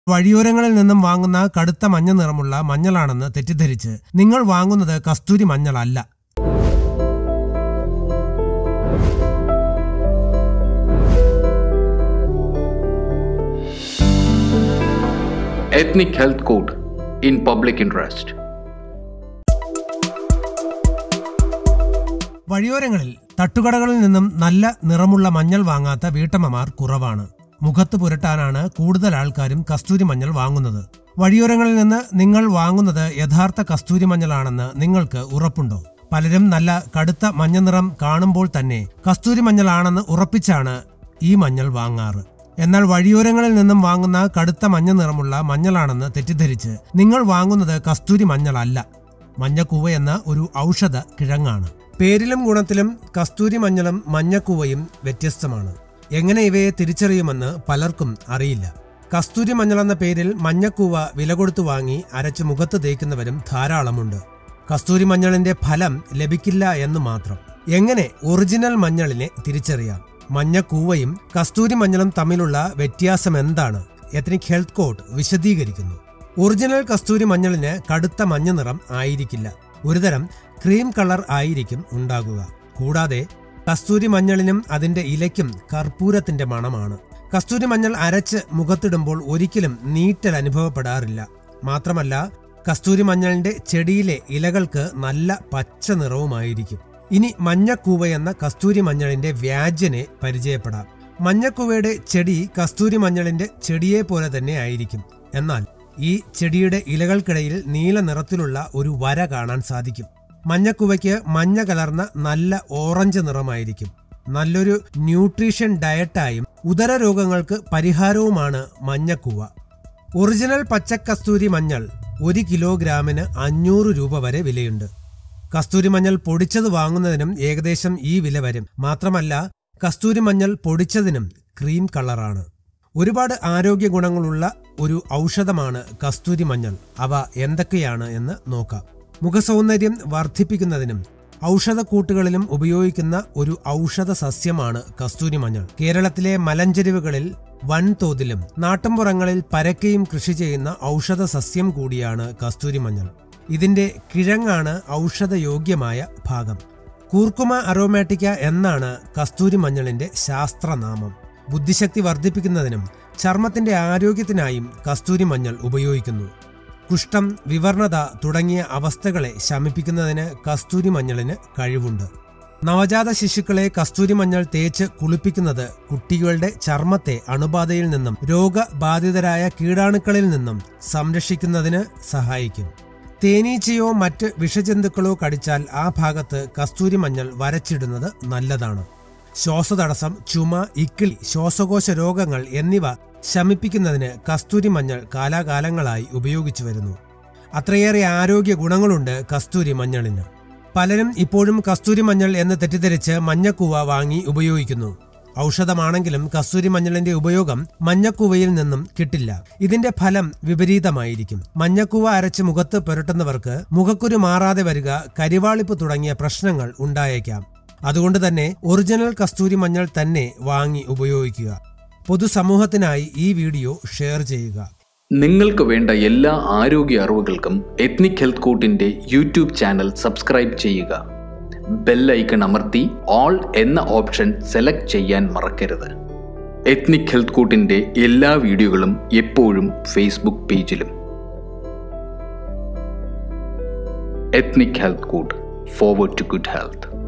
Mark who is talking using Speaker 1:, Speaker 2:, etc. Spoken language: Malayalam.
Speaker 1: വഴിയോരങ്ങളിൽ നിന്നും വാങ്ങുന്ന കടുത്ത മഞ്ഞ നിറമുള്ള മഞ്ഞളാണെന്ന് തെറ്റിദ്ധരിച്ച് നിങ്ങൾ വാങ്ങുന്നത് കസ്തൂരി മഞ്ഞളല്ല
Speaker 2: Ethnic Health Code in Public Interest.
Speaker 1: വഴിയോരങ്ങളിൽ തട്ടുകടകളിൽ നിന്നും നല്ല നിറമുള്ള മഞ്ഞൾ വാങ്ങാത്ത വീട്ടമ്മമാർ കുറവാണ് മുഖത്ത് പുരട്ടാനാണ് കൂടുതൽ ആൾക്കാരും കസ്തൂരി മഞ്ഞൾ വാങ്ങുന്നത് വഴിയോരങ്ങളിൽ നിന്ന് നിങ്ങൾ വാങ്ങുന്നത് യഥാർത്ഥ കസ്തൂരി മഞ്ഞളാണെന്ന് നിങ്ങൾക്ക് ഉറപ്പുണ്ടോ പലരും നല്ല കടുത്ത മഞ്ഞ നിറം കാണുമ്പോൾ തന്നെ കസ്തൂരി മഞ്ഞളാണെന്ന് ഉറപ്പിച്ചാണ് ഈ മഞ്ഞൾ വാങ്ങാറ് എന്നാൽ വഴിയോരങ്ങളിൽ നിന്നും വാങ്ങുന്ന കടുത്ത മഞ്ഞ നിറമുള്ള മഞ്ഞളാണെന്ന് തെറ്റിദ്ധരിച്ച് നിങ്ങൾ വാങ്ങുന്നത് കസ്തൂരി മഞ്ഞളല്ല മഞ്ഞക്കൂവ എന്ന ഒരു ഔഷധ കിഴങ്ങാണ് പേരിലും ഗുണത്തിലും കസ്തൂരി മഞ്ഞളും മഞ്ഞക്കൂവയും വ്യത്യസ്തമാണ് എങ്ങനെ ഇവയെ തിരിച്ചറിയുമെന്ന് പലർക്കും അറിയില്ല കസ്തൂരി മഞ്ഞൾ എന്ന പേരിൽ മഞ്ഞക്കൂവ വില കൊടുത്തു വാങ്ങി അരച്ച് മുഖത്ത് തേക്കുന്നവരും ധാരാളമുണ്ട് കസ്തൂരി മഞ്ഞളിന്റെ ഫലം ലഭിക്കില്ല എന്ന് മാത്രം എങ്ങനെ ഒറിജിനൽ മഞ്ഞളിനെ തിരിച്ചറിയാം മഞ്ഞക്കൂവയും കസ്തൂരി മഞ്ഞളും തമ്മിലുള്ള വ്യത്യാസം എന്താണ് എത്നിക് ഹെൽത്ത് കോഡ് വിശദീകരിക്കുന്നു ഒറിജിനൽ കസ്തൂരി മഞ്ഞളിന് കടുത്ത മഞ്ഞ നിറം ആയിരിക്കില്ല ഒരുതരം ക്രീം കളർ ആയിരിക്കും ഉണ്ടാകുക കൂടാതെ കസ്തൂരി മഞ്ഞളിനും അതിന്റെ ഇലയ്ക്കും കർപ്പൂരത്തിന്റെ മണമാണ് കസ്തൂരി മഞ്ഞൾ അരച്ച് മുഖത്തിടുമ്പോൾ ഒരിക്കലും നീറ്റൽ അനുഭവപ്പെടാറില്ല മാത്രമല്ല കസ്തൂരി മഞ്ഞളിന്റെ ചെടിയിലെ ഇലകൾക്ക് നല്ല പച്ച നിറവുമായിരിക്കും ഇനി മഞ്ഞക്കൂവ എന്ന കസ്തൂരി മഞ്ഞളിന്റെ വ്യാജനെ പരിചയപ്പെടാം മഞ്ഞക്കൂവയുടെ ചെടി കസ്തൂരി മഞ്ഞളിന്റെ ചെടിയെ പോലെ തന്നെ ആയിരിക്കും എന്നാൽ ഈ ചെടിയുടെ ഇലകൾക്കിടയിൽ നീല നിറത്തിലുള്ള ഒരു വര കാണാൻ സാധിക്കും മഞ്ഞക്കുവയ്ക്ക് മഞ്ഞ കലർന്ന നല്ല ഓറഞ്ച് നിറമായിരിക്കും നല്ലൊരു ന്യൂട്രീഷൻ ഡയറ്റായും ഉദര രോഗങ്ങൾക്ക് പരിഹാരവുമാണ് മഞ്ഞക്കുവ ഒറിജിനൽ പച്ചക്കസ്തൂരി മഞ്ഞൾ ഒരു കിലോഗ്രാമിന് അഞ്ഞൂറ് രൂപ വരെ വിലയുണ്ട് കസ്തൂരി മഞ്ഞൾ പൊടിച്ചത് വാങ്ങുന്നതിനും ഏകദേശം ഈ വില വരും മാത്രമല്ല കസ്തൂരി മഞ്ഞൾ പൊടിച്ചതിനും ക്രീം കളറാണ് ഒരുപാട് ആരോഗ്യ ഗുണങ്ങളുള്ള ഒരു ഔഷധമാണ് കസ്തൂരി മഞ്ഞൾ അവ എന്തൊക്കെയാണ് എന്ന് നോക്കാം മുഖസൗന്ദര്യം വർദ്ധിപ്പിക്കുന്നതിനും ഔഷധക്കൂട്ടുകളിലും ഉപയോഗിക്കുന്ന ഒരു ഔഷധ സസ്യമാണ് കസ്തൂരി മഞ്ഞൾ കേരളത്തിലെ മലഞ്ചെരിവുകളിൽ വൻതോതിലും നാട്ടിൻപുറങ്ങളിൽ പരക്കെയും കൃഷി ചെയ്യുന്ന ഔഷധ സസ്യം കൂടിയാണ് കസ്തൂരി മഞ്ഞൾ ഇതിന്റെ കിഴങ്ങാണ് ഔഷധയോഗ്യമായ ഭാഗം കൂർക്കുമ അറോമാറ്റിക്ക എന്നാണ് കസ്തൂരി മഞ്ഞളിന്റെ ശാസ്ത്രനാമം ബുദ്ധിശക്തി വർദ്ധിപ്പിക്കുന്നതിനും ചർമ്മത്തിന്റെ ആരോഗ്യത്തിനായും കസ്തൂരി മഞ്ഞൾ ഉപയോഗിക്കുന്നു കുഷ്ഠം വിവർണത തുടങ്ങിയ അവസ്ഥകളെ ശമിപ്പിക്കുന്നതിന് കസ്തൂരി മഞ്ഞളിന് കഴിവുണ്ട് നവജാത ശിശുക്കളെ കസ്തൂരി മഞ്ഞൾ തേച്ച് കുളിപ്പിക്കുന്നത് കുട്ടികളുടെ ചർമ്മത്തെ അണുബാധയിൽ നിന്നും രോഗബാധിതരായ കീടാണുക്കളിൽ നിന്നും സംരക്ഷിക്കുന്നതിന് സഹായിക്കും തേനീച്ചയോ മറ്റ് വിഷജന്തുക്കളോ കടിച്ചാൽ ആ ഭാഗത്ത് കസ്തൂരി മഞ്ഞൾ വരച്ചിടുന്നത് നല്ലതാണ് ശ്വാസതടസ്സം ചുമ ഇക്കിളി ശ്വാസകോശ രോഗങ്ങൾ എന്നിവ ശമിപ്പിക്കുന്നതിന് കസ്തൂരി മഞ്ഞൾ കാലാകാലങ്ങളായി ഉപയോഗിച്ചു വരുന്നു അത്രയേറെ ആരോഗ്യ ഗുണങ്ങളുണ്ട് കസ്തൂരി മഞ്ഞളിന് പലരും ഇപ്പോഴും കസ്തൂരി മഞ്ഞൾ എന്ന് തെറ്റിദ്ധരിച്ച് മഞ്ഞക്കൂവ വാങ്ങി ഉപയോഗിക്കുന്നു ഔഷധമാണെങ്കിലും കസ്തൂരി മഞ്ഞളിന്റെ ഉപയോഗം മഞ്ഞക്കൂവയിൽ നിന്നും കിട്ടില്ല ഇതിന്റെ ഫലം വിപരീതമായിരിക്കും മഞ്ഞക്കൂവ അരച്ച് മുഖത്ത് പുരട്ടുന്നവർക്ക് മുഖക്കുരു മാറാതെ വരിക കരിവാളിപ്പ് തുടങ്ങിയ പ്രശ്നങ്ങൾ ഉണ്ടായേക്കാം അതുകൊണ്ട് തന്നെ ഒറിജിനൽ കസ്തൂരി മഞ്ഞൾ തന്നെ വാങ്ങി ഉപയോഗിക്കുക പൊതുസമൂഹത്തിനായി ഈ വീഡിയോ ഷെയർ ചെയ്യുക
Speaker 2: നിങ്ങൾക്ക് വേണ്ട എല്ലാ ആരോഗ്യ അറിവുകൾക്കും എത്നിക് ഹെൽത്ത് കോട്ടിൻ്റെ യൂട്യൂബ് ചാനൽ സബ്സ്ക്രൈബ് ചെയ്യുക ബെൽ ഐക്കൺ അമർത്തി ഓൾ എന്ന ഓപ്ഷൻ സെലക്ട് ചെയ്യാൻ മറക്കരുത് എത്നിക് ഹെൽത്ത് കോട്ടിൻ്റെ എല്ലാ വീഡിയോകളും എപ്പോഴും ഫേസ്ബുക്ക് പേജിലും ethnic health court forward to good health